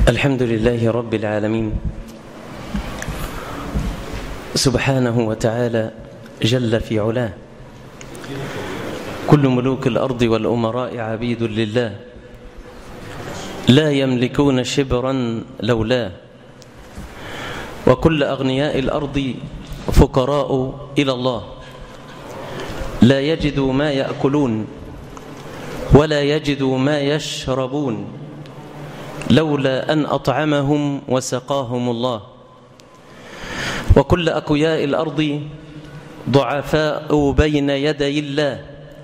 الحمد لله رب العالمين سبحانه وتعالى جل في علاه كل ملوك الأرض والأمراء عبيد لله لا يملكون شبرا لولاه وكل أغنياء الأرض فقراء إلى الله لا يجدوا ما يأكلون ولا يجدوا ما يشربون لولا أن أطعمهم وسقاهم الله وكل أكوياء الأرض ضعفاء بين يدي الله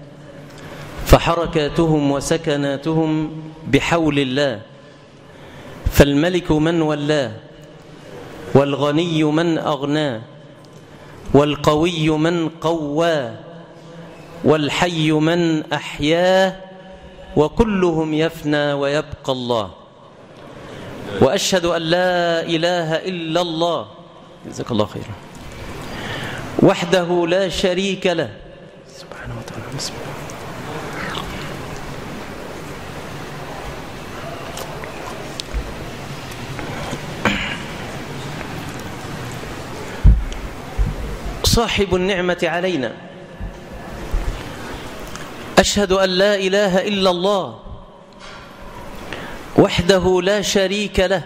فحركاتهم وسكناتهم بحول الله فالملك من ولاه والغني من أغناه والقوي من قواه والحي من أحياه وكلهم يفنى ويبقى الله وأشهد أن لا إله إلا الله جزاك الله خيرا وحده لا شريك له سبحانه وتعالى بسم الله صاحب النعمة علينا أشهد أن لا إله إلا الله وحده لا شريك له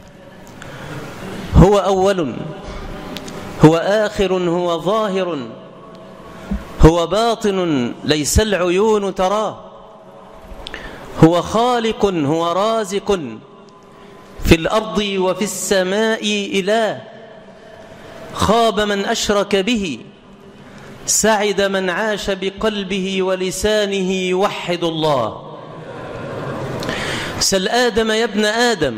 هو أول هو آخر هو ظاهر هو باطن ليس العيون تراه هو خالق هو رازق في الأرض وفي السماء إله خاب من أشرك به سعد من عاش بقلبه ولسانه يوحد الله سل آدم يا ابن آدم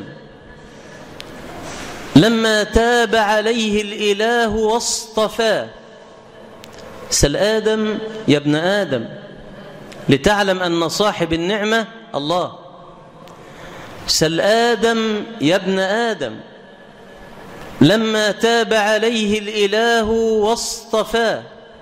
لما تاب عليه الإله واصطفاه سل آدم يا ابن آدم لتعلم أن صاحب النعمة الله سل آدم يا ابن آدم لما تاب عليه الإله واصطفاه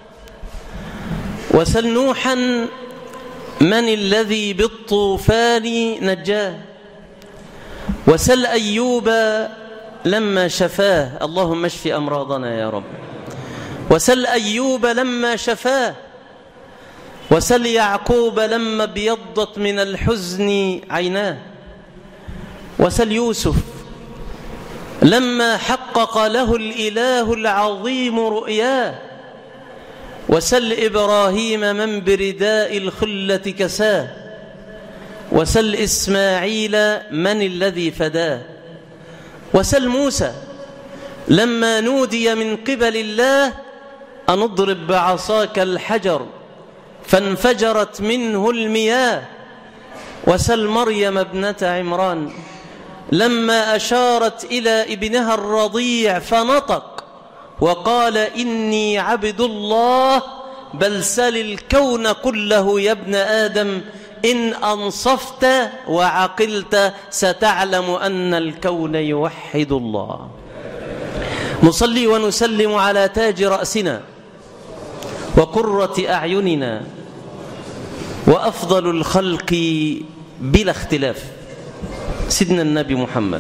وسل نوحا من الذي بالطوفان نجاه وسل أيوب لما شفاه اللهم اشف أمراضنا يا رب وسل أيوب لما شفاه وسل يعقوب لما ابيضت من الحزن عيناه وسل يوسف لما حقق له الإله العظيم رؤياه وسل إبراهيم من برداء الخلة كساه وسل إسماعيل من الذي فداه وسل موسى لما نودي من قبل الله أن اضرب بعصاك الحجر فانفجرت منه المياه وسل مريم ابنة عمران لما أشارت إلى ابنها الرضيع فنطق وقال إني عبد الله بل سل الكون كله يا ابن آدم إن أنصفت وعقلت ستعلم أن الكون يوحد الله نصلي ونسلم على تاج رأسنا وقرة أعيننا وأفضل الخلق بلا اختلاف سيدنا النبي محمد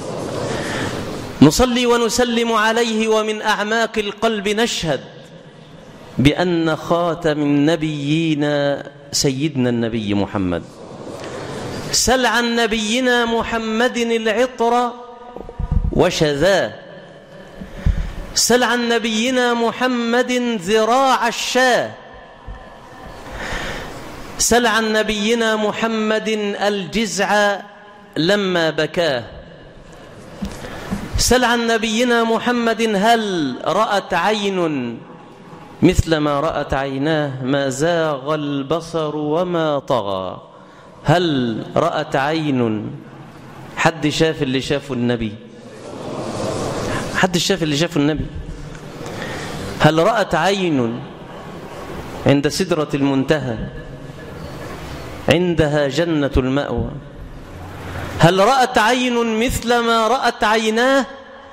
نصلي ونسلم عليه ومن أعماق القلب نشهد بأن خاتم النبيين سيدنا النبي محمد سل عن نبينا محمد العطر وشذاه سل عن نبينا محمد ذراع الشاه سل عن نبينا محمد الجزع لما بكاه سل عن نبينا محمد هل رأت عين مثل ما رأت عيناه ما زاغ البصر وما طغى هل رأت عين حد شاف اللي شافه النبي حد شاف اللي شافه النبي هل رأت عين عند سدرة المنتهى عندها جنة المأوى هل رأت عين مثل ما رأت عيناه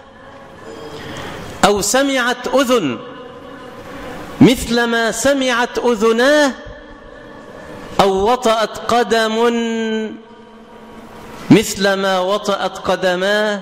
أو سمعت أذن مثل ما سمعت أذناه أو وطأت قدم مثل ما وطأت قدماه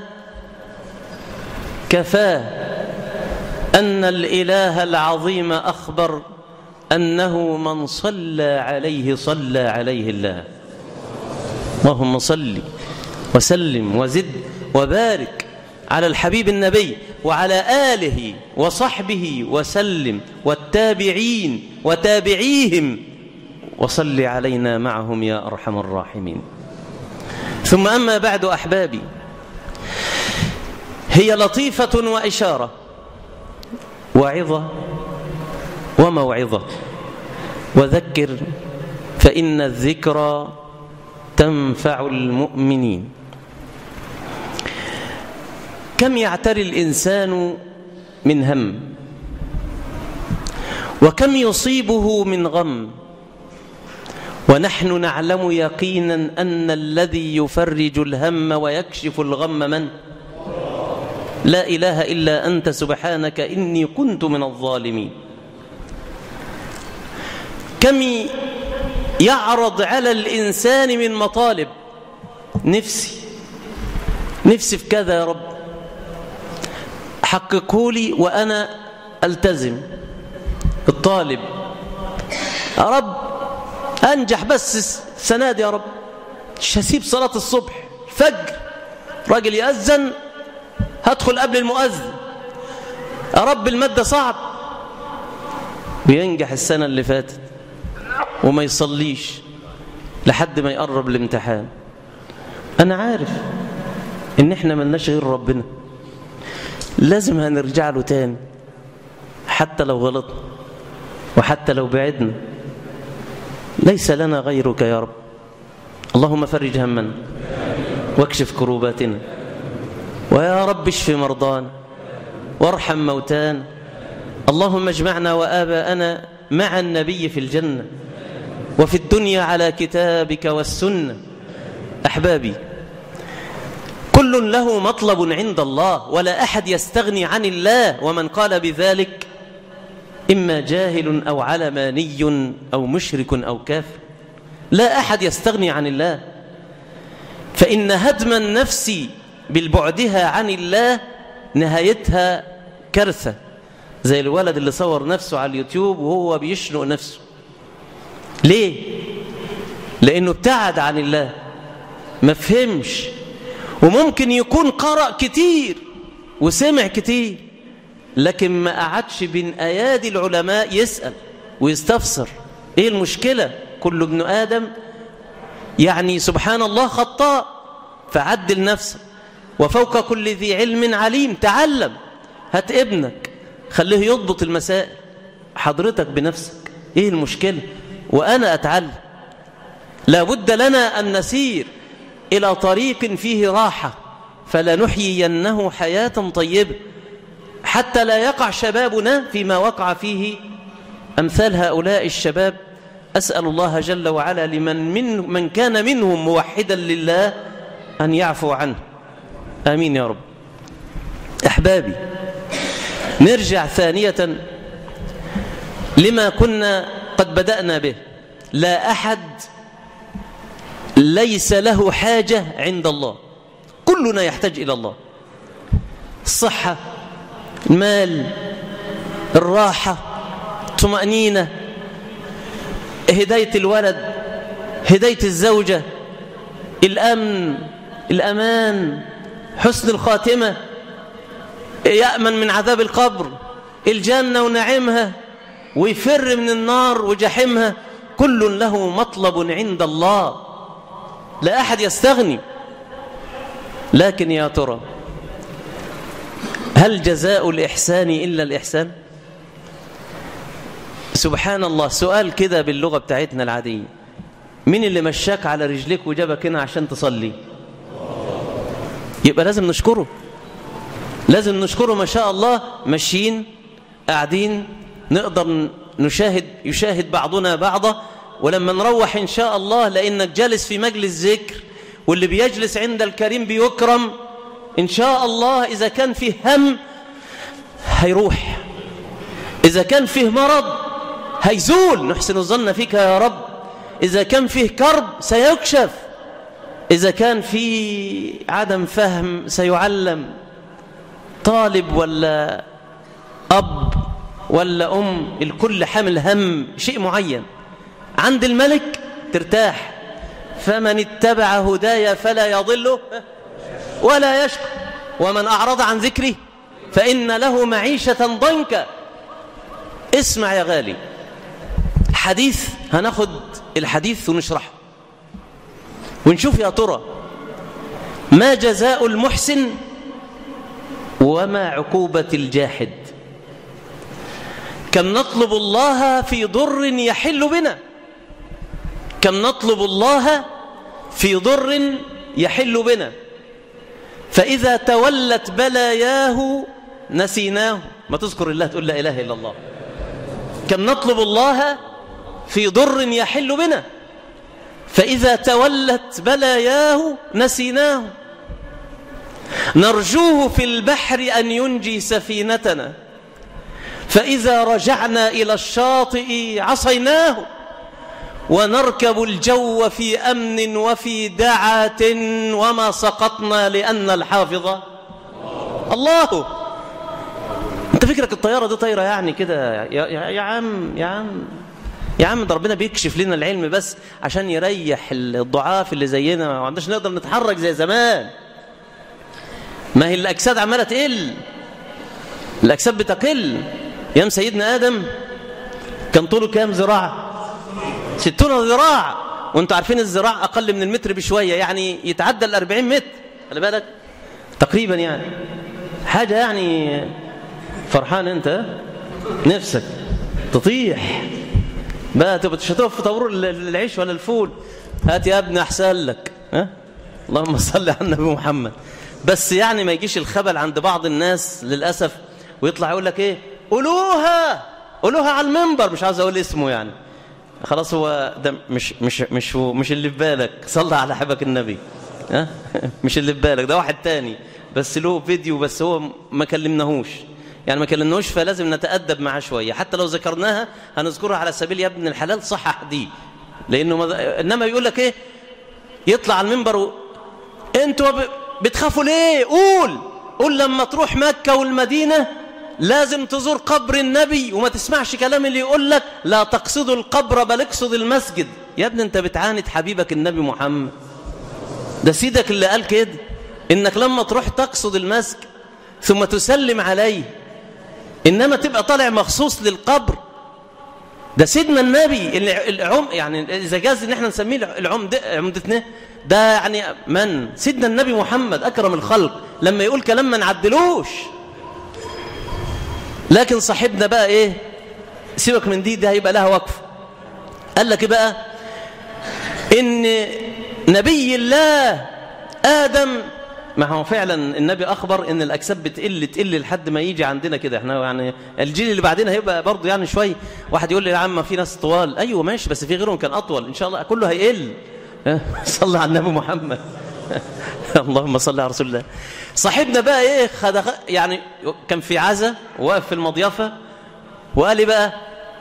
كفاه أن الإله العظيم أخبر أنه من صلى عليه صلى عليه الله اللهم صل وسلم وزد وبارك على الحبيب النبي وعلى آله وصحبه وسلم والتابعين وتابعيهم وصل علينا معهم يا أرحم الراحمين ثم أما بعد أحبابي هي لطيفة وإشارة وعظة وموعظة وذكر فإن الذكرى تنفع المؤمنين كم يعتري الإنسان من هم وكم يصيبه من غم ونحن نعلم يقينا أن الذي يفرج الهم ويكشف الغم من لا إله إلا أنت سبحانك إني كنت من الظالمين كم يعرض على الإنسان من مطالب نفسي نفسي في كذا يا رب حققه لي وأنا ألتزم الطالب يا رب أنجح بس السنة دي يا رب مش هسيب صلاة الصبح الفجر راجل يأذن هدخل قبل المؤذن يا رب المادة صعب وينجح السنة اللي فاتت وما يصليش لحد ما يقرب الامتحان أنا عارف إن إحنا ملناش غير ربنا لازم هنرجع له تاني حتى لو غلطنا وحتى لو بعدنا ليس لنا غيرك يا رب اللهم فرج همنا واكشف كروباتنا ويا رب اشف مرضانا وارحم موتانا اللهم اجمعنا وآباءنا مع النبي في الجنة وفي الدنيا على كتابك والسنة أحبابي كل له مطلب عند الله ولا أحد يستغني عن الله ومن قال بذلك إما جاهل أو علماني أو مشرك أو كافر لا أحد يستغني عن الله فإن هدم النفس بالبعدها عن الله نهايتها كارثة زي الولد اللي صور نفسه على اليوتيوب وهو بيشنق نفسه ليه؟ لأنه ابتعد عن الله ما فهمش وممكن يكون قرأ كتير وسمع كتير لكن ما قعدش بين أيادي العلماء يسأل ويستفسر إيه المشكلة كل ابن آدم يعني سبحان الله خطاء فعدل نفسك وفوق كل ذي علم عليم تعلم هات ابنك خليه يضبط المسائل حضرتك بنفسك ايه المشكلة وانا اتعلم لابد لنا ان نسير الى طريق فيه راحة فلنحيينه حياة طيبة حتى لا يقع شبابنا فيما وقع فيه أمثال هؤلاء الشباب أسأل الله جل وعلا لمن من, من كان منهم موحدا لله أن يعفو عنه آمين يا رب أحبابي نرجع ثانية لما كنا قد بدأنا به لا أحد ليس له حاجة عند الله كلنا يحتاج إلى الله الصحة المال الراحة الطمأنينة هداية الولد هداية الزوجة الأمن الأمان حسن الخاتمة يأمن من عذاب القبر الجنة ونعيمها ويفر من النار وجحيمها كل له مطلب عند الله لا أحد يستغني لكن يا ترى هل جزاء الإحسان إلا الإحسان سبحان الله سؤال كده باللغة بتاعتنا العادية مين اللي مشاك على رجليك وجابك هنا عشان تصلي يبقى لازم نشكره لازم نشكره ما شاء الله ماشيين قاعدين نقدر نشاهد يشاهد بعضنا بعضا ولما نروح إن شاء الله لأنك جالس في مجلس ذكر واللي بيجلس عند الكريم بيكرم إن شاء الله إذا كان فيه هم هيروح إذا كان فيه مرض هيزول نحسن الظن فيك يا رب إذا كان فيه كرب سيكشف إذا كان في عدم فهم سيعلم طالب ولا أب ولا أم الكل حامل هم شيء معين عند الملك ترتاح فمن اتبع هدايا فلا يضل ولا يشقى ومن أعرض عن ذكري فإن له معيشة ضنكا اسمع يا غالي حديث هناخد الحديث ونشرحه ونشوف يا ترى ما جزاء المحسن وما عقوبة الجاحد كم نطلب الله في ضر يحل بنا كم نطلب الله في ضر يحل بنا فإذا تولت بلاياه نسيناه ما تذكر الله تقول لا إله إلا الله كم نطلب الله في ضر يحل بنا فإذا تولت بلاياه نسيناه نرجوه في البحر أن ينجي سفينتنا فإذا رجعنا إلى الشاطئ عصيناه ونركب الجو في أمن وفي دعة وما سقطنا لأن الحافظ الله انت فكرك الطيارة دي طايرة يعني كده يا, يا, يا عم يا عم يا عم ده ربنا بيكشف لنا العلم بس عشان يريح الضعاف اللي زينا ما عندناش نقدر نتحرك زي زمان ما هي الأجساد عمالة تقل الأجساد بتقل يام سيدنا آدم كان طوله كام ذراع ستون ذراع وانتوا عارفين الذراع أقل من المتر بشوية يعني يتعدى الأربعين متر خلي بالك تقريبا يعني حاجة يعني فرحان انت نفسك تطيح بقى تبقى مش هتقف في طابور العيش ولا الفول هات يا ابني احسن لك ها اللهم صل على النبي محمد بس يعني ما يجيش الخبل عند بعض الناس للاسف ويطلع يقول لك ايه قولوها قولوها على المنبر مش عاوز اقول اسمه يعني خلاص هو ده مش مش مش مش اللي في بالك صلى على حبك النبي ها مش اللي في بالك ده واحد تاني بس له فيديو بس هو ما كلمناهوش يعني ما كلمناهوش فلازم نتأدب معاه شوية حتى لو ذكرناها هنذكرها على سبيل يا ابن الحلال صحح دي لأنه مذ... إنما يقول لك إيه يطلع على المنبر و... أنتوا ب... بتخافوا ليه قول قول لما تروح مكة والمدينة لازم تزور قبر النبي وما تسمعش كلام اللي يقول لك لا تقصدوا القبر بل اقصد المسجد يا ابني انت بتعاند حبيبك النبي محمد ده سيدك اللي قال كده انك لما تروح تقصد المسجد ثم تسلم عليه إنما تبقى طالع مخصوص للقبر ده سيدنا النبي العم يعني إذا جاز إن احنا نسميه العمد عمدتنا ده يعني من سيدنا النبي محمد أكرم الخلق لما يقول كلام ما نعدلوش لكن صاحبنا بقى إيه سيبك من دي ده هيبقى لها وقف قال لك بقى إن نبي الله آدم ما هو فعلا النبي أخبر إن الأجساد بتقل تقل لحد ما يجي عندنا كده احنا يعني الجيل اللي بعدين هيبقى برضه يعني شوي واحد يقول لي يا عم في ناس طوال أيوه ماشي بس في غيرهم كان أطول إن شاء الله كله هيقل صلى على النبي محمد اللهم صل على رسول الله صاحبنا بقى ايه خد يعني كان في عزا وقف في المضيفة وقال لي بقى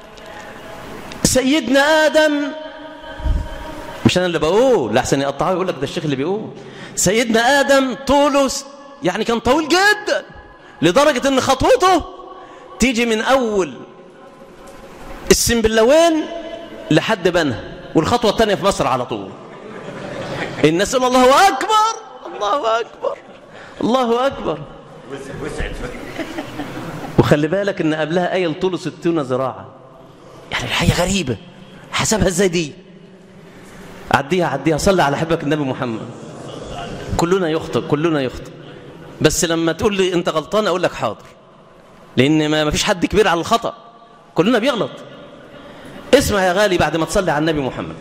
سيدنا آدم مش أنا اللي بقول لحسن يقطعه يقول لك ده الشيخ اللي بيقول سيدنا آدم طوله يعني كان طويل جدا لدرجة ان خطوته تيجي من أول السنبلاوين لحد بنها والخطوة الثانية في مصر على طول الناس يقول الله أكبر الله أكبر الله أكبر وخلي بالك ان قبلها آية طوله ستون ذراعا يعني الحقيقة غريبة حسبها ازاي دي عديها عديها صلي على حبك النبي محمد كلنا يخطئ كلنا يخطئ بس لما تقول لي انت غلطان اقول لك حاضر لان ما فيش حد كبير على الخطأ كلنا بيغلط اسمع يا غالي بعد ما تصلي على النبي محمد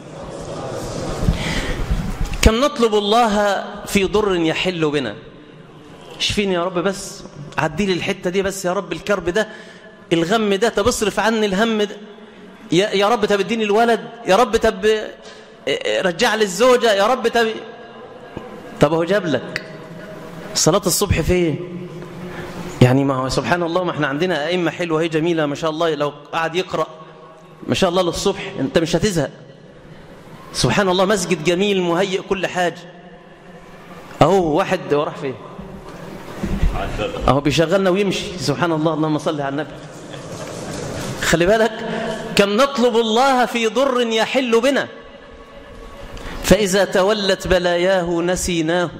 كم نطلب الله في ضر يحل بنا اشفيني يا رب بس عدي لي الحته دي بس يا رب الكرب ده الغم ده طب اصرف عني الهم ده يا, يا رب طب اديني الولد يا رب طب رجع لي الزوجه يا رب طب طب هو جاب لك صلاه الصبح فين يعني ما هو سبحان الله ما احنا عندنا ائمه حلوه هي جميله ما شاء الله لو قعد يقرا ما شاء الله للصبح انت مش هتزهق سبحان الله مسجد جميل مهيئ كل حاجه اهو واحد وراح فين اهو بيشغلنا ويمشي سبحان الله اللهم صل على النبي خلي بالك كم نطلب الله في ضر يحل بنا فإذا تولت بلاياه نسيناه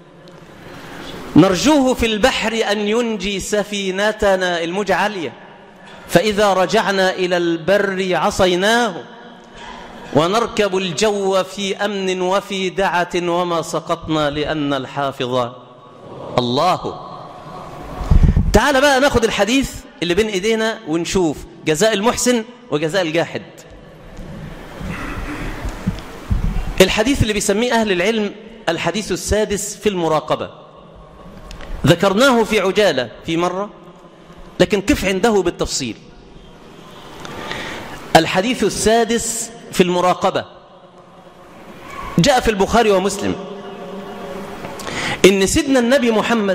نرجوه في البحر أن ينجي سفينتنا الموجة عالية فإذا رجعنا إلى البر عصيناه ونركب الجو في أمن وفي دعة وما سقطنا لأن الحافظ الله تعال بقى ناخد الحديث اللي بين إيدينا ونشوف جزاء المحسن وجزاء الجاحد الحديث اللي بيسميه أهل العلم الحديث السادس في المراقبة ذكرناه في عجالة في مرة لكن كيف عنده بالتفصيل الحديث السادس في المراقبة جاء في البخاري ومسلم إن سيدنا النبي محمد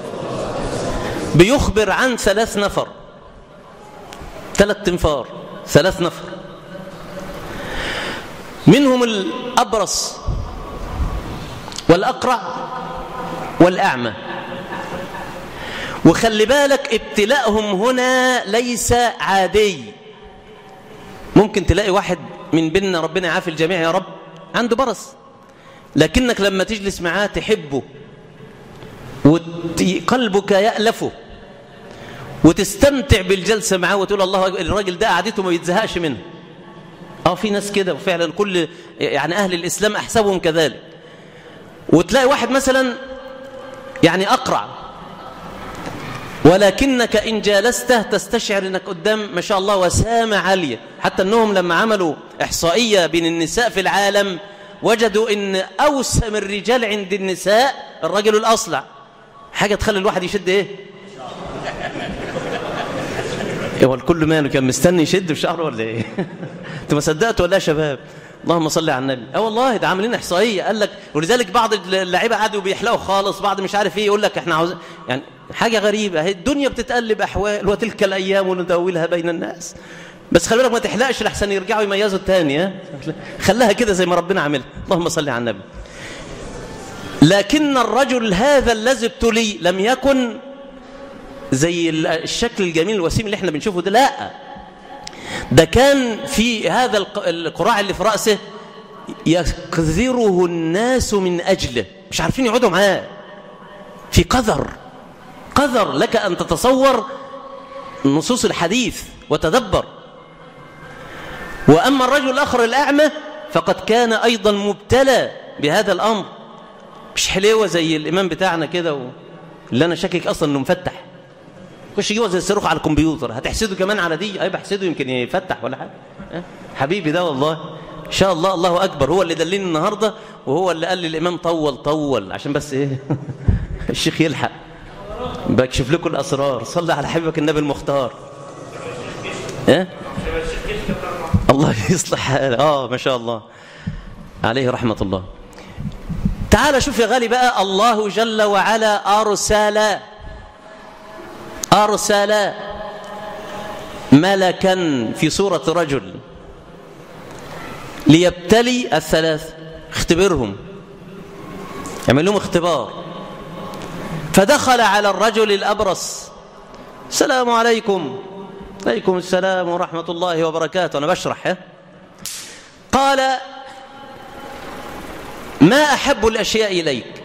بيخبر عن ثلاث نفر ثلاث تنفار ثلاث نفر منهم الأبرص والأقرع والأعمى وخلي بالك ابتلاءهم هنا ليس عادي ممكن تلاقي واحد من بيننا ربنا يعافي الجميع يا رب عنده برص لكنك لما تجلس معاه تحبه وقلبك يألفه وتستمتع بالجلسة معاه وتقول الله الراجل ده قعدته ما بيتزهقش منه اه في ناس كده وفعلا كل يعني أهل الإسلام أحسبهم كذلك وتلاقي واحد مثلا يعني أقرع ولكنك إن جالسته تستشعر أنك قدام ما شاء الله وسامة عالية حتى أنهم لما عملوا إحصائية بين النساء في العالم وجدوا أن أوسم الرجال عند النساء الرجل الأصلع حاجة تخلي الواحد يشد إيه هو الكل ماله كان مستني يشد في شعره ولا إيه أنتوا ما صدقتوا ولا يا شباب اللهم صل على النبي اه والله ده عاملين احصائيه قال لك ولذلك بعض اللعيبه قعدوا بيحلقوا خالص بعض مش عارف ايه يقول لك احنا عاوزين يعني حاجه غريبه هي الدنيا بتتقلب احوال وتلك الايام نداولها بين الناس بس خلي بالك ما تحلقش لحسن يرجعوا يميزوا الثاني ها خليها كده زي ما ربنا عاملها اللهم صل على النبي لكن الرجل هذا الذي ابتلي لم يكن زي الشكل الجميل الوسيم اللي احنا بنشوفه ده لا ده كان في هذا القراع اللي في رأسه يقذره الناس من أجله مش عارفين يقعدوا معاه في قذر قذر لك أن تتصور نصوص الحديث وتدبر وأما الرجل الآخر الأعمى فقد كان أيضا مبتلى بهذا الأمر مش حليوة زي الإمام بتاعنا كده و... اللي أنا شاكك أصلا أنه مفتح خش جوه زي الصاروخ على الكمبيوتر هتحسده كمان على دي اي بحسده يمكن يفتح ولا حاجه أه؟ حبيبي ده والله ان شاء الله الله اكبر هو اللي دلني النهارده وهو اللي قال لي الامام طول طول عشان بس ايه الشيخ يلحق بكشف لكم الاسرار صلي على حبيبك النبي المختار ايه الله يصلح حاله اه ما شاء الله عليه رحمه الله تعال شوف يا غالي بقى الله جل وعلا ارسل أرسل ملكا في صورة رجل ليبتلي الثلاث اختبرهم يعمل لهم اختبار فدخل على الرجل الأبرص السلام عليكم عليكم السلام ورحمة الله وبركاته أنا بشرح ها؟ قال ما أحب الأشياء إليك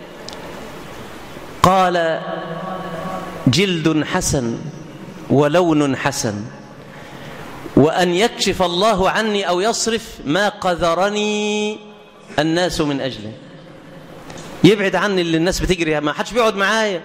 قال جلد حسن ولون حسن وأن يكشف الله عني أو يصرف ما قذرني الناس من أجله يبعد عني اللي الناس بتجري ما حدش بيقعد معايا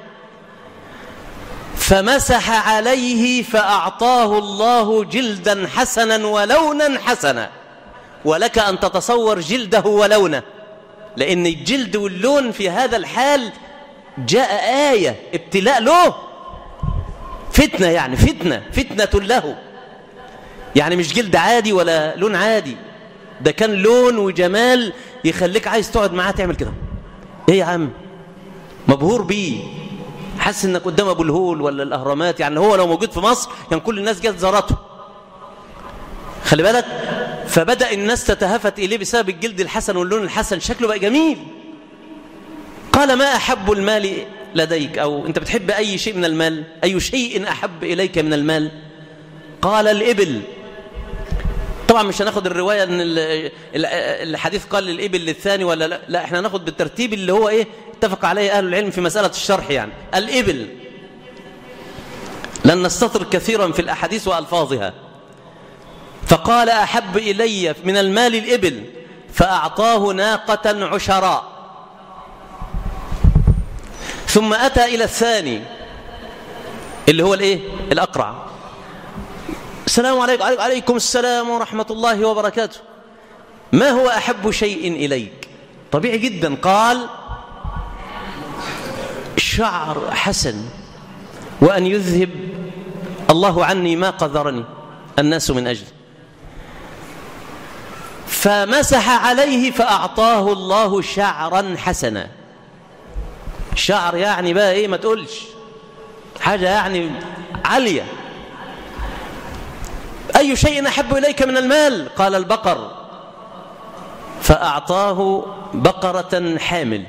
فمسح عليه فأعطاه الله جلدا حسنا ولونا حسنا ولك أن تتصور جلده ولونه لأن الجلد واللون في هذا الحال جاء آية ابتلاء له فتنة يعني فتنة فتنة له يعني مش جلد عادي ولا لون عادي ده كان لون وجمال يخليك عايز تقعد معاه تعمل كده ايه يا عم مبهور بيه حاسس انك قدام ابو الهول ولا الاهرامات يعني هو لو موجود في مصر كان كل الناس جت زارته خلي بالك فبدا الناس تتهافت اليه بسبب الجلد الحسن واللون الحسن شكله بقى جميل قال ما أحب المال لديك أو أنت بتحب أي شيء من المال أي شيء أحب إليك من المال قال الإبل طبعا مش هناخد الرواية أن الحديث قال للإبل للثاني ولا لا لا احنا هناخد بالترتيب اللي هو إيه اتفق عليه أهل العلم في مسألة الشرح يعني الإبل لن نستطر كثيرا في الأحاديث وألفاظها فقال أحب إلي من المال الإبل فأعطاه ناقة عشراء ثم أتى إلى الثاني اللي هو الإيه؟ الأقرع السلام عليكم عليكم السلام ورحمة الله وبركاته ما هو أحب شيء إليك طبيعي جدا قال شعر حسن وأن يذهب الله عني ما قذرني الناس من أجل فمسح عليه فأعطاه الله شعرا حسنا شعر يعني بقى إيه ما تقولش حاجة يعني عالية أي شيء أحب إليك من المال قال البقر فأعطاه بقرة حامل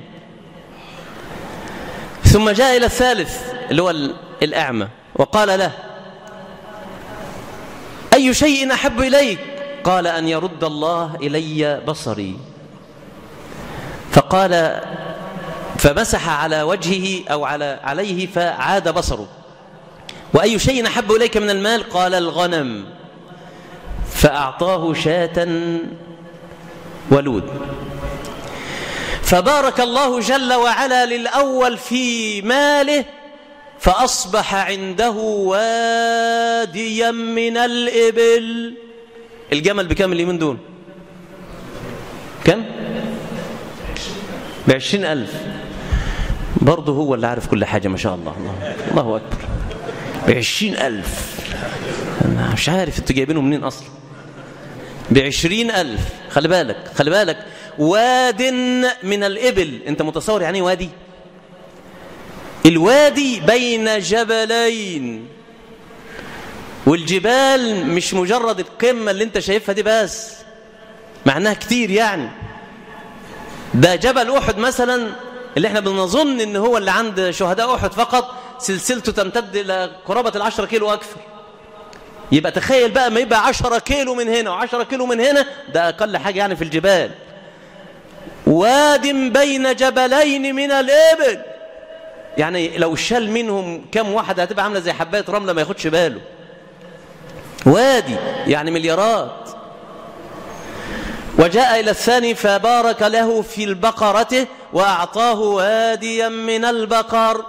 ثم جاء إلى الثالث اللي هو الأعمى وقال له أي شيء أحب إليك قال أن يرد الله إلي بصري فقال فمسح على وجهه أو على عليه فعاد بصره وأي شيء أحب إليك من المال قال الغنم فأعطاه شاة ولود فبارك الله جل وعلا للأول في ماله فأصبح عنده واديا من الإبل الجمل بكم اليمين دول كم بعشرين ألف برضه هو اللي عارف كل حاجة ما شاء الله الله, الله أكبر بعشرين ألف أنا مش عارف انتوا جايبينه منين أصلا بعشرين ألف خلي بالك خلي بالك واد من الإبل أنت متصور يعني وادي الوادي بين جبلين والجبال مش مجرد القمة اللي انت شايفها دي بس معناها كتير يعني ده جبل أحد مثلا اللي احنا بنظن ان هو اللي عند شهداء أحد فقط سلسلته تمتد إلى قرابة العشرة كيلو أكثر يبقى تخيل بقى ما يبقى عشرة كيلو من هنا وعشرة كيلو من هنا ده أقل حاجة يعني في الجبال واد بين جبلين من الإبل يعني لو شال منهم كم واحد هتبقى عاملة زي حباية رملة ما ياخدش باله وادي يعني مليارات وجاء إلى الثاني فبارك له في البقرة وأعطاه واديا من البقر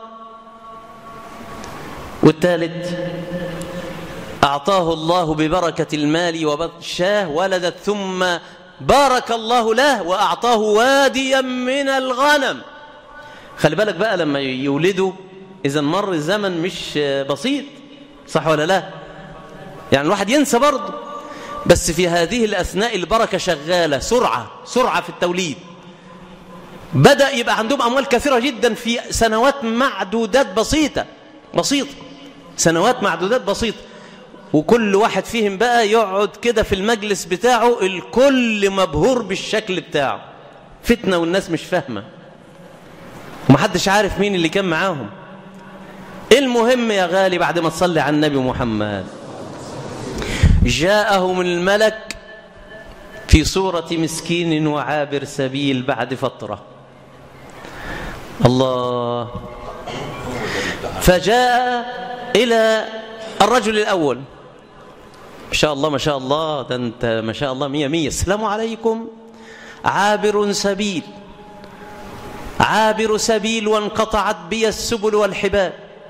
والثالث أعطاه الله ببركة المال وبالشاه ولدت ثم بارك الله له وأعطاه واديا من الغنم خلي بالك بقى لما يولدوا إذا مر الزمن مش بسيط صح ولا لا يعني الواحد ينسى برضه بس في هذه الأثناء البركة شغالة سرعة سرعة في التوليد بدأ يبقى عندهم أموال كثيرة جدا في سنوات معدودات بسيطة بسيطة سنوات معدودات بسيطة وكل واحد فيهم بقى يقعد كده في المجلس بتاعه الكل مبهور بالشكل بتاعه فتنة والناس مش فاهمة ومحدش عارف مين اللي كان معاهم المهم يا غالي بعد ما تصلي على النبي محمد جاءهم الملك في صورة مسكين وعابر سبيل بعد فترة الله فجاء إلى الرجل الأول ما شاء الله ما شاء الله ده أنت ما شاء الله مية مية السلام عليكم عابر سبيل عابر سبيل وانقطعت بي السبل والحبال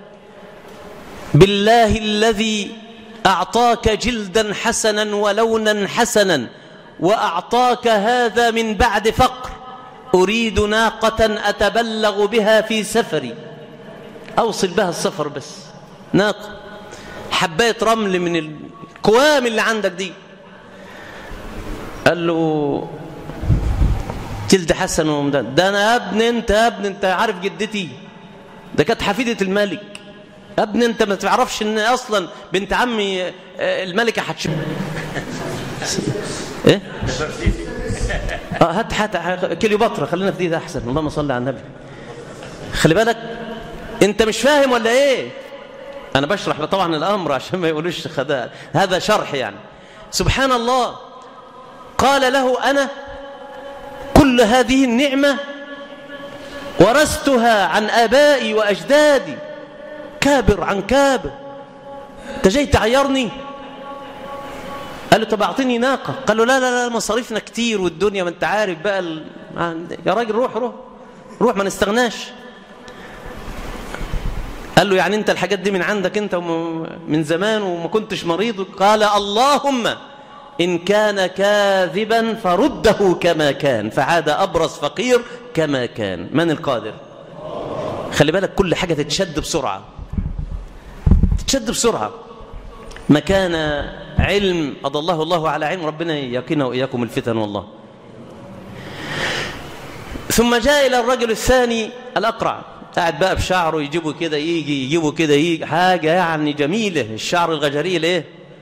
بالله الذي أعطاك جلدا حسنا ولونا حسنا وأعطاك هذا من بعد فقر أريد ناقة أتبلغ بها في سفري أوصل بها السفر بس ناقة حباية رمل من الكوام اللي عندك دي قال له جلد حسن ومدان ده أنا يا ابن أنت يا ابن أنت عارف جدتي ده كانت حفيدة الملك ابن انت ما تعرفش ان اصلا بنت عمي الملكه حتشوف ايه اه هات هات كليوباترا خلينا في دي ده احسن اللهم صل على النبي خلي بالك انت مش فاهم ولا ايه انا بشرح طبعا الامر عشان ما يقولوش خداع هذا شرح يعني سبحان الله قال له انا كل هذه النعمه ورثتها عن ابائي واجدادي كابر عن كابر انت جاي تعيرني قال له طب اعطيني ناقه قال له لا لا لا مصاريفنا كتير والدنيا ما انت عارف بقى ال... يا راجل روح روح روح ما نستغناش قال له يعني انت الحاجات دي من عندك انت من زمان وما كنتش مريض قال اللهم إن كان كاذبا فرده كما كان فعاد أبرص فقير كما كان من القادر خلي بالك كل حاجة تتشد بسرعة تتشد بسرعة مكان علم أضله الله على علم ربنا يقينا وإياكم الفتن والله ثم جاء إلى الرجل الثاني الأقرع قاعد بقى بشعره يجيبه كده يجي يجيبه كده يجي حاجة يعني جميلة الشعر الغجري ليه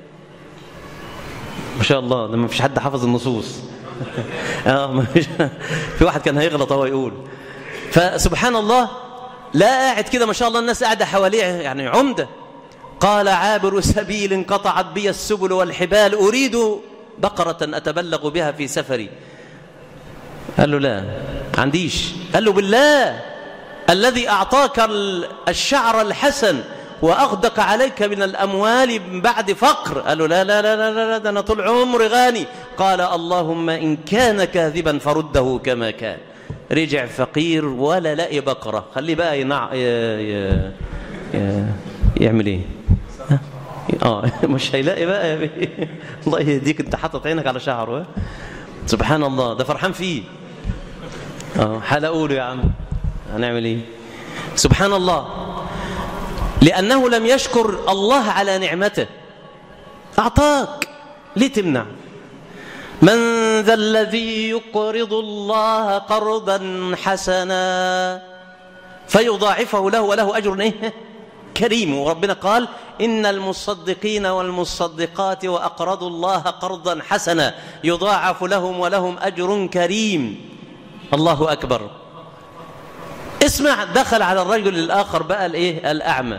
ما شاء الله لما فيش حد حافظ النصوص اه ما فيش في واحد كان هيغلط هو يقول فسبحان الله لا قاعد كده ما شاء الله الناس قاعده حواليه يعني عمده قال عابر سبيل انقطعت بي السبل والحبال اريد بقره اتبلغ بها في سفري قال له لا عنديش قال له بالله الذي اعطاك الشعر الحسن وأغدق عليك من الأموال من بعد فقر قال له لا لا لا لا, لا ده أنا طول عمري غني قال اللهم إن كان كاذبا فرده كما كان رجع فقير ولا لاقي بقرة خليه بقى ينع ي... ي... ي... يعمل ايه اه مش هيلاقي بقى يا بيه الله يهديك انت حاطط عينك على شعره سبحان الله ده فرحان فيه اه حال اقوله يا عم هنعمل ايه سبحان الله لأنه لم يشكر الله على نعمته أعطاك ليه تمنع من ذا الذي يقرض الله قرضا حسنا فيضاعفه له وله أجر إيه؟ كريم وربنا قال إن المصدقين والمصدقات وأقرضوا الله قرضا حسنا يضاعف لهم ولهم أجر كريم الله أكبر اسمع دخل على الرجل الآخر بقى الإيه الأعمى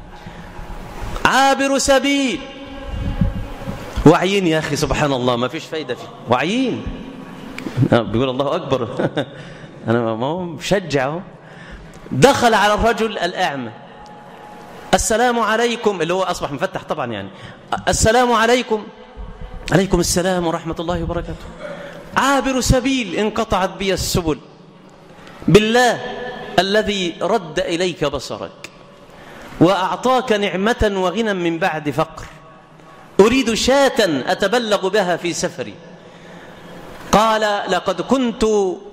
عابر سبيل وعيين يا أخي سبحان الله ما فيش فايدة فيه وعيين بيقول الله أكبر أنا ما هو مشجع دخل على الرجل الأعمى السلام عليكم اللي هو أصبح مفتح طبعا يعني السلام عليكم عليكم السلام ورحمة الله وبركاته عابر سبيل انقطعت بي السبل بالله الذي رد إليك بصرك وأعطاك نعمة وغنى من بعد فقر أريد شاة أتبلغ بها في سفري قال لقد كنت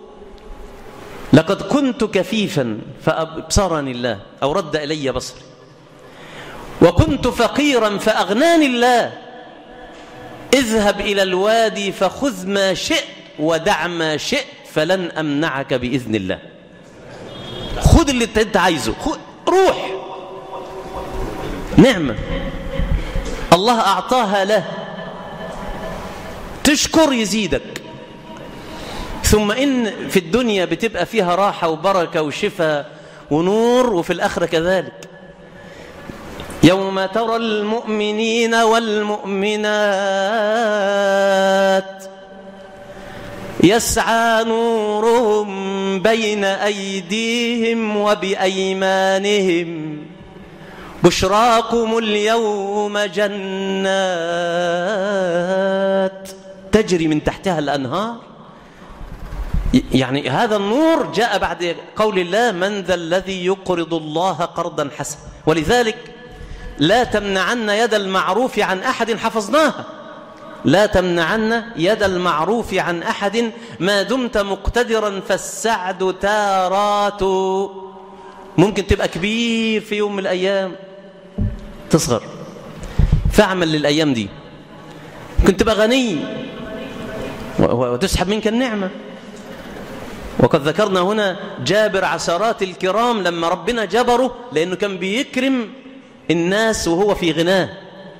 لقد كنت كفيفا فأبصرني الله أو رد إلي بصري وكنت فقيرا فأغناني الله اذهب إلى الوادي فخذ ما شئت ودع ما شئت فلن أمنعك بإذن الله خذ اللي انت عايزه خذ روح نعمة الله أعطاها له تشكر يزيدك ثم إن في الدنيا بتبقى فيها راحة وبركة وشفاء ونور وفي الآخرة كذلك يوم ترى المؤمنين والمؤمنات يسعى نورهم بين أيديهم وبأيمانهم بشراكم اليوم جنات تجري من تحتها الأنهار يعني هذا النور جاء بعد قول الله من ذا الذي يقرض الله قرضا حسنا ولذلك لا تمنعن يد المعروف عن أحد حفظناها لا تمنعن يد المعروف عن أحد ما دمت مقتدرا فالسعد تارات ممكن تبقى كبير في يوم من الأيام تصغر فاعمل للأيام دي ممكن تبقى غني وتسحب منك النعمة وقد ذكرنا هنا جابر عسرات الكرام لما ربنا جبره لأنه كان بيكرم الناس وهو في غناه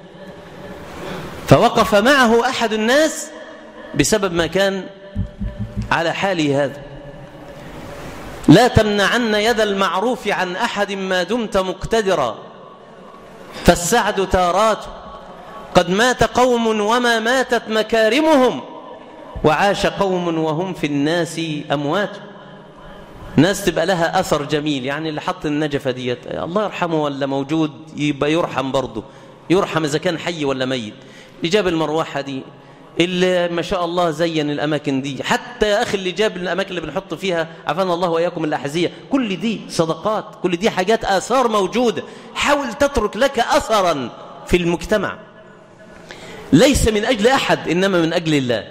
فوقف معه أحد الناس بسبب ما كان على حاله هذا لا تمنعن يد المعروف عن أحد ما دمت مقتدرا فالسعد تارات قد مات قوم وما ماتت مكارمهم وعاش قوم وهم في الناس أموات ناس تبقى لها أثر جميل يعني اللي حط النجفة ديت الله يرحمه ولا موجود يبقى يرحم برضه يرحم إذا كان حي ولا ميت اللي جاب المروحة دي اللي ما شاء الله زين الأماكن دي حتى يا أخي اللي جاب الأماكن اللي بنحط فيها عفانا الله وإياكم الأحذية كل دي صدقات كل دي حاجات آثار موجودة حاول تترك لك أثرا في المجتمع ليس من أجل أحد إنما من أجل الله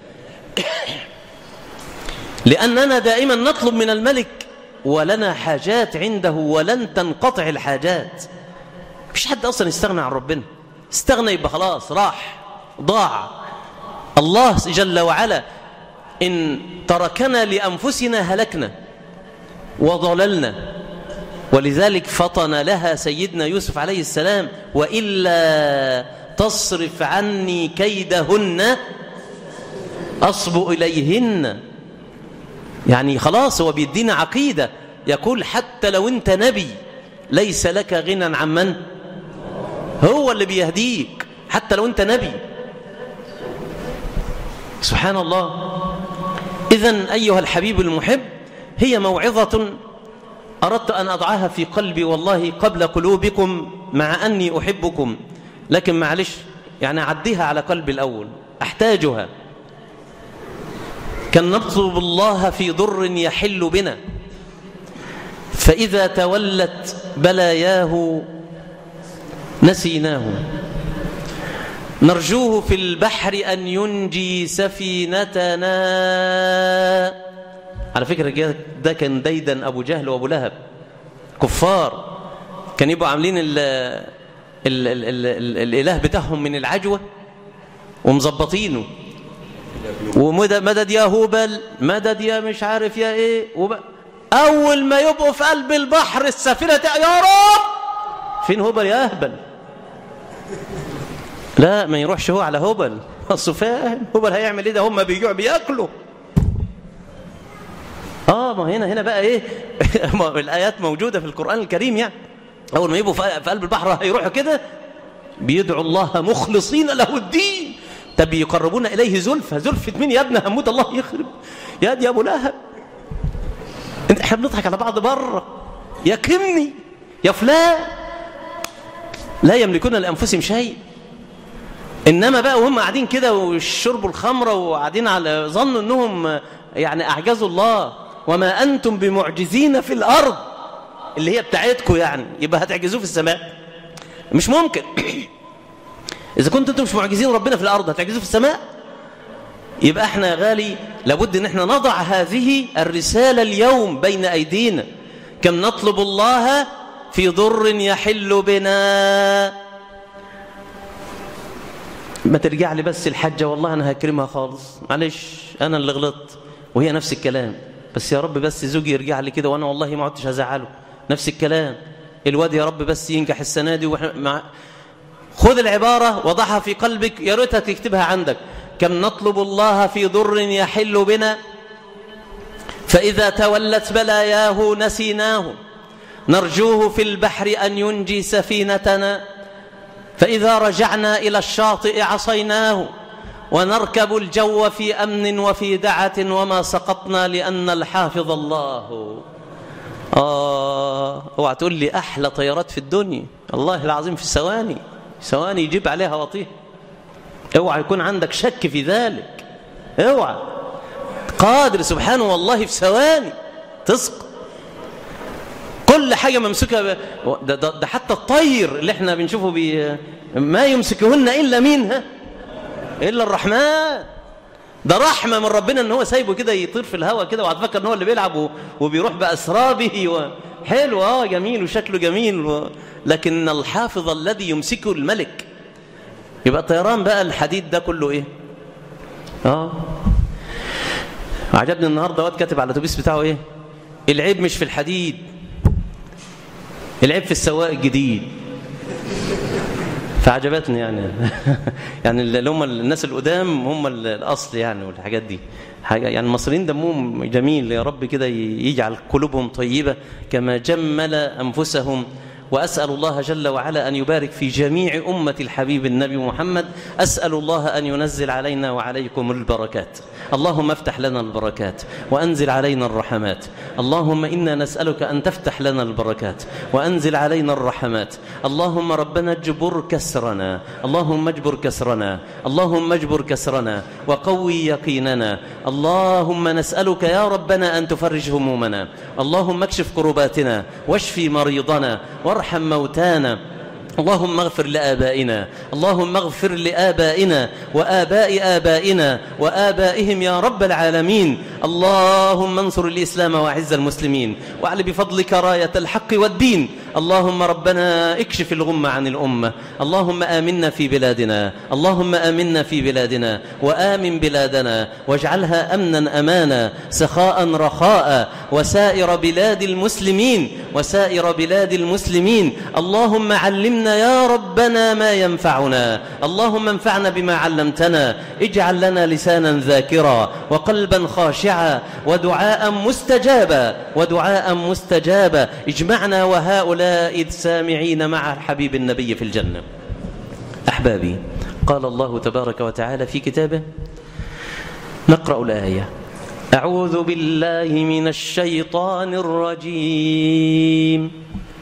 لأننا دائما نطلب من الملك ولنا حاجات عنده ولن تنقطع الحاجات مش حد أصلا يستغنى عن ربنا استغنى يبقى خلاص راح ضاع الله جل وعلا إن تركنا لأنفسنا هلكنا وضللنا ولذلك فطن لها سيدنا يوسف عليه السلام وإلا تصرف عني كيدهن أصب إليهن يعني خلاص هو بيدينا عقيدة يقول حتى لو أنت نبي ليس لك غنى عن من هو اللي بيهديك حتى لو أنت نبي سبحان الله إذن أيها الحبيب المحب هي موعظة أردت أن أضعها في قلبي والله قبل قلوبكم مع أني أحبكم لكن معلش يعني أعديها على قلبي الأول أحتاجها كان نطلب الله في ضر يحل بنا فإذا تولت بلاياه نسيناه نرجوه في البحر أن ينجي سفينتنا على فكرة ده كان ديدا أبو جهل وأبو لهب كفار كان يبقوا عاملين ال ال ال ال ال الإله بتاعهم من العجوة ومظبطينه ومدد يا هوبل مدد يا مش عارف يا ايه وب... اول ما يبقوا في قلب البحر السفينه يا رب فين هوبل يا اهبل لا ما يروحش هو على هوبل اصله فاهم هوبل هيعمل ايه ده هم بيجوع بياكلوا اه ما هنا هنا بقى ايه ما الايات موجوده في القران الكريم يعني اول ما يبقوا في قلب البحر هيروحوا كده بيدعوا الله مخلصين له الدين طب يقربون إليه زلفة زلفة مين يا ابن هموت الله يخرب يا دي أبو لهب احنا بنضحك على بعض بره يا كمني يا فلان لا يملكون لأنفسهم شيء إنما بقى وهم قاعدين كده وشربوا الخمرة وقاعدين على ظنوا أنهم يعني أعجزوا الله وما أنتم بمعجزين في الأرض اللي هي بتاعتكم يعني يبقى هتعجزوه في السماء مش ممكن إذا كنت أنتم مش معجزين ربنا في الأرض هتعجزوا في السماء يبقى احنا يا غالي لابد ان احنا نضع هذه الرسالة اليوم بين أيدينا كم نطلب الله في ضر يحل بنا ما ترجع لي بس الحجة والله أنا هكرمها خالص معلش أنا اللي غلطت وهي نفس الكلام بس يا رب بس زوجي يرجع لي كده وأنا والله ما عدتش هزعله نفس الكلام الواد يا رب بس ينجح السنة دي وإحنا مع خذ العبارة وضعها في قلبك يا ريتها تكتبها عندك كم نطلب الله في ضر يحل بنا فإذا تولت بلاياه نسيناه نرجوه في البحر أن ينجي سفينتنا فإذا رجعنا إلى الشاطئ عصيناه ونركب الجو في أمن وفي دعة وما سقطنا لأن الحافظ الله آه اوعى تقول لي أحلى طيارات في الدنيا الله العظيم في ثواني ثواني يجيب عليها وطيه اوعى يكون عندك شك في ذلك اوعى قادر سبحانه والله في ثواني تسقط كل حاجة ممسوكة ب... ده, ده, ده حتى الطير اللي احنا بنشوفه بي... ما يمسكهن إلا مين ها إلا الرحمن ده رحمة من ربنا ان هو سايبه كده يطير في الهواء كده وهتفكر ان هو اللي بيلعب و... وبيروح بأسرابه و... حلو اه جميل وشكله جميل و... لكن الحافظ الذي يمسكه الملك يبقى الطيران بقى الحديد ده كله ايه اه عجبني النهارده واد كاتب على الاتوبيس بتاعه ايه العيب مش في الحديد العيب في السواق الجديد فعجبتني يعني يعني اللي هم الناس القدام هم الاصل يعني والحاجات دي حاجه يعني المصريين دمهم جميل يا رب كده يجعل قلوبهم طيبه كما جمل انفسهم وأسأل الله جل وعلا أن يبارك في جميع أمة الحبيب النبي محمد أسأل الله أن ينزل علينا وعليكم البركات اللهم افتح لنا البركات وأنزل علينا الرحمات اللهم إنا نسألك أن تفتح لنا البركات وأنزل علينا الرحمات اللهم ربنا اجبر كسرنا اللهم اجبر كسرنا اللهم اجبر كسرنا وقوي يقيننا اللهم نسألك يا ربنا أن تفرج همومنا اللهم اكشف كرباتنا واشفي مريضنا وارحم موتانا اللهم اغفر لآبائنا اللهم اغفر لآبائنا وآباء آبائنا وآبائهم يا رب العالمين اللهم انصر الإسلام وأعز المسلمين واعل بفضلك راية الحق والدين اللهم ربنا اكشف الغم عن الأمة اللهم آمنا في بلادنا اللهم آمنا في بلادنا وآمن بلادنا واجعلها أمنا أمانا سخاء رخاء وسائر بلاد المسلمين وسائر بلاد المسلمين اللهم علمنا يا ربنا ما ينفعنا اللهم انفعنا بما علمتنا اجعل لنا لسانا ذاكرا وقلبا خاشعا ودعاء مستجابا ودعاء مستجابا اجمعنا وهؤلاء السامعين مع حبيب النبي في الجنة أحبابي قال الله تبارك وتعالى في كتابه نقرأ الآية أعوذ بالله من الشيطان الرجيم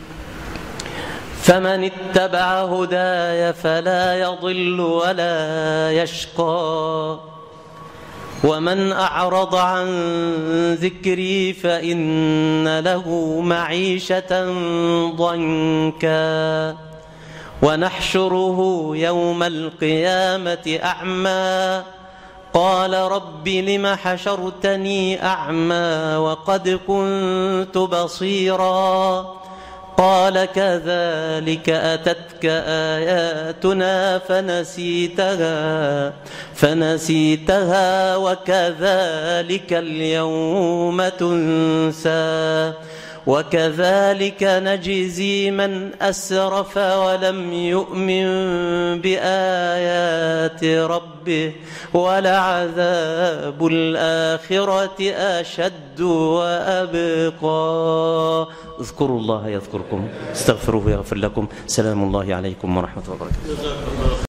فمن اتبع هداي فلا يضل ولا يشقى ومن أعرض عن ذكري فإن له معيشة ضنكا ونحشره يوم القيامة أعمى قال رب لم حشرتني أعمى وقد كنت بصيراً قال كذلك أتتك آياتنا فنسيتها فنسيتها وكذلك اليوم تنسى وكذلك نجزي من أسرف ولم يؤمن بآيات ربه ولعذاب الآخرة أشد وأبقى اذكروا الله يذكركم استغفروه يغفر لكم سلام الله عليكم ورحمة الله وبركاته